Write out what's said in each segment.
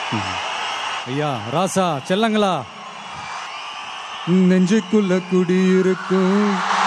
ஐயா ராசா செல்லங்களா நெஞ்சுக்குள்ள குடியிருக்கும்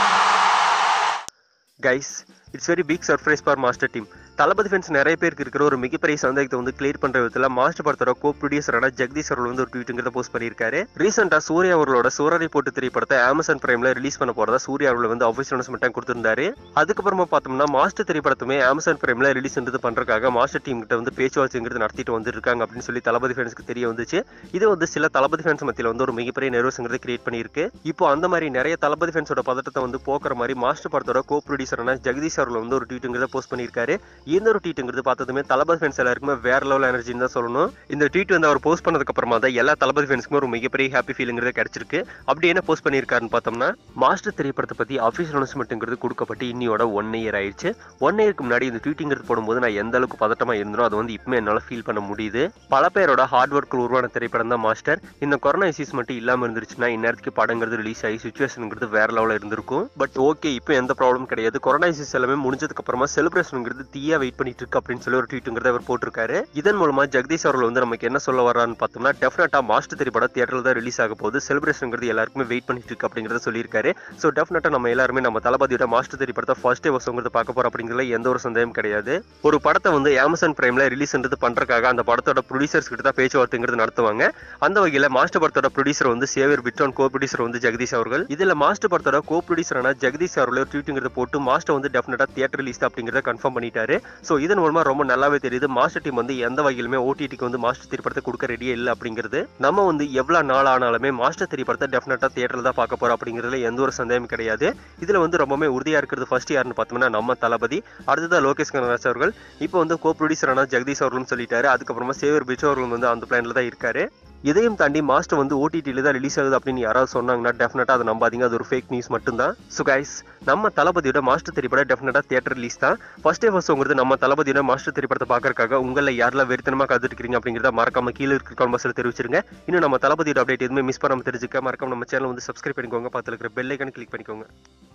guys it's very big surprise for Master team தளபதி ஃபேன்ஸ் நிறைய பேருக்கு இருக்கிற ஒரு மிகப்பெரிய சந்தேகத்தை வந்து கிளியர் பண்ற விதத்துல மாஸ்டர் படத்தோட கோ ப்ரொடியூசரான ஜெகதீஷ் அவர்கள் வந்து ஒரு ட்வீட்டுங்கிறத போஸ்ட் பண்ணியிருக்காரு ரீசெண்டா சூர்யா அவர்களோட சூரரை போட்டு திரைப்படத்தை அமேசான் பிரைம்ல ரிலீஸ் பண்ண போறதா சூர்யா அவர்கள் வந்து அஃபிஷியல் அனௌன்ஸ்மெண்ட் கொடுத்திருந்தாரு அதுக்கப்புறமா பார்த்தோம்னா மாஸ்டர் திரைப்படத்துமே அமேசான் பிரைம்ல ரிலீஸ் பண்றதுக்காக மாஸ்டர் டீம் கிட்ட வந்து பேச்சுவார்த்தைங்கிறது நடத்திட்டு வந்துருக்காங்க அப்படின்னு சொல்லி தளபதி ஃபேன்ஸ்க்கு தெரிய வந்துச்சு இது வந்து சில தளபதி ஃபேன்ஸ் மத்தியில வந்து ஒரு மிகப்பெரிய நெர்வஸ்ங்கிறத கிரியேட் பண்ணியிருக்கு இப்போ அந்த மாதிரி நிறைய தளபதி ஃபேன்ஸோட பதட்டத்தை வந்து போக்குற மாதிரி மாஸ்டர் படத்தோட கோ ப்ரொடியூசரான ஜெகதீஷ் அவர்கள் வந்து ஒரு ட்வீட்டுங்கிறத போஸ்ட் பண்ணியிருக்காரு இந்த ஒரு ட்வீட்டுங்கிறது பார்த்ததுமே தளபதி ஃபேன்ஸ் எல்லாருக்குமே வேற லெவல் எனர்ஜின்னு தான் சொல்லணும் இந்த ட்வீட் வந்து அவர் போஸ்ட் பண்ணதுக்கு அப்புறமா தான் எல்லா தளபதி ஃபேன்ஸ்க்குமே ஒரு மிகப்பெரிய ஹாப்பி ஃபீலிங்கிறது கிடைச்சிருக்கு அப்படி என்ன போஸ்ட் பண்ணியிருக்காருன்னு பார்த்தோம்னா மாஸ்டர் திரைப்படத்தை பத்தி அஃபிஷியல் அனௌன்ஸ்மெண்ட்ங்கிறது கொடுக்கப்பட்டு இன்னியோட ஒன் இயர் ஆயிடுச்சு ஒன் இயருக்கு முன்னாடி இந்த ட்வீட்டிங்கிறது போடும்போது நான் எந்த அளவுக்கு பதட்டமா இருந்தோ அதை வந்து இப்போ என்னால் ஃபீல் பண்ண முடியுது பல பேரோட ஹார்ட் ஒர்க் உருவான திரைப்படம் தான் மாஸ்டர் இந்த கொரோனா இஷ்யூஸ் மட்டும் இல்லாமல் இருந்துருச்சுன்னா இந்நேரத்துக்கு படங்கிறது ரிலீஸ் ஆகி சுச்சுவேஷனுங்கிறது வேற லெவலில் இருந்திருக்கும் பட் ஓகே இப்போ எந்த ப்ராப்ளம் கிடையாது கொரோனா இஷ்யூஸ் எல்லாமே முடிஞ்சதுக்கு அப்புறமா செலிப்ரேஷனுங்கிறது தீயா வெயிட் பண்ணிட்டு இருக்கு அப்படின்னு சொல்லி ஒரு ட்வீட்டுங்கிறத அவர் போட்டிருக்காரு இதன் மூலமா ஜெகதீஷ் அவர்கள் வந்து நமக்கு என்ன சொல்ல வர்றான்னு பார்த்தோம்னா டெஃபினட்டா மாஸ்டர் திரைப்படம் தியேட்டரில் தான் ரிலீஸ் ஆக போகுது செலிப்ரேஷனுங்கிறது எல்லாருக்குமே வெயிட் பண்ணிட்டு இருக்கு அப்படிங்கிறத சொல்லியிருக்காரு ஸோ டெஃபினட்டா நம்ம எல்லாருமே நம்ம தளபதியோட மாஸ்டர் திரைப்படத்தை ஃபர்ஸ்ட் டே வருஷங்கிறது பார்க்க போறோம் அப்படிங்கிறதுல எந்த ஒரு சந்தேகம் கிடையாது ஒரு படத்தை வந்து அமேசான் பிரைம்ல ரிலீஸ் பண்றதுக்காக அந்த படத்தோட ப்ரொடியூசர்ஸ் கிட்ட தான் பேச்சுவார்த்தைங்கிறது நடத்துவாங்க அந்த வகையில மாஸ்டர் படத்தோட ப்ரொடியூசர் வந்து சேவியர் பிட்ரான் கோ ப்ரொடியூசர் வந்து ஜெகதீஷ் அவர்கள் இதுல மாஸ்டர் படத்தோட கோ ப்ரொடியூசரான ஜெகதீஷ் அவர்கள் ட்வீட்டுங்கிறத போட்டு மாஸ்டர் வந்து டெஃபினட்டா தியேட்டர் ரிலீஸ் அப்படிங்கிறத கன்ஃபார்ம் பண்ணிட்டாரு ஸோ இதன் மூலமா ரொம்ப நல்லாவே தெரியுது மாஸ்டர் டீம் வந்து எந்த வகையிலுமே ஓடிடிக்கு வந்து மாஸ்டர் திரைப்படத்தை கொடுக்க ரெடியே இல்லை அப்படிங்கிறது நம்ம வந்து எவ்வளவு நாள் ஆனாலுமே மாஸ்டர் திரைப்படத்தை டெஃபினட்டா தியேட்டர்ல தான் பார்க்க போறோம் அப்படிங்கிறதுல எந்த ஒரு சந்தேகம் கிடையாது இதுல வந்து ரொம்பவே உறுதியா இருக்கிறது ஃபர்ஸ்ட் யாருன்னு பார்த்தோம்னா நம்ம தளபதி அடுத்ததா லோகேஷ் கனகராஜ் அவர்கள் இப்போ வந்து கோ ப்ரொடியூசரான ஜெகதீஷ் அவர்களும் சொல்லிட்டாரு அதுக்கப்புறமா சேவர் பிச்சு அவர்கள் வந்து அந்த பிளான்ல தான் இருக்காரு இதையும் தாண்டி மாஸ்டர் வந்து ஓடிடியில் தான் ரிலீஸ் ஆகுது அப்படின்னு யாராவது சொன்னாங்கன்னா டெஃபினட்டாக அதை நம்பாதீங்க அது ஒரு ஃபேக் நியூஸ் மட்டும்தான் ஸோ கைஸ் நம்ம தளபதியோட மாஸ்டர் திரைப்படம் டெஃபினட்டாக தியேட்டர் ரிலீஸ் தான் ஃபர்ஸ்ட் டே ஃபர்ஸ்ட்ங்கிறது நம்ம தளபதியோட மாஸ்டர் திரைப்படத்தை பார்க்கறக்காக உங்களில் யாரெல்லாம் வெறித்தனமாக காத்துட்டு அப்படிங்கிறத மறக்காம கீழே இருக்கிற கான்வர்ஸில் தெரிவிச்சிருங்க இன்னும் நம்ம தளபதியோட அப்டேட் எதுவுமே மிஸ் பண்ணாமல் தெரிஞ்சுக்க மறக்காம நம்ம சேனல் வந்து சப்ஸ்கிரைப் பண்ணிக்கோங்க பார்த்துல இருக்கிற பெல் ஐக்கன் கிளிக் பண்ணிக்கோங்க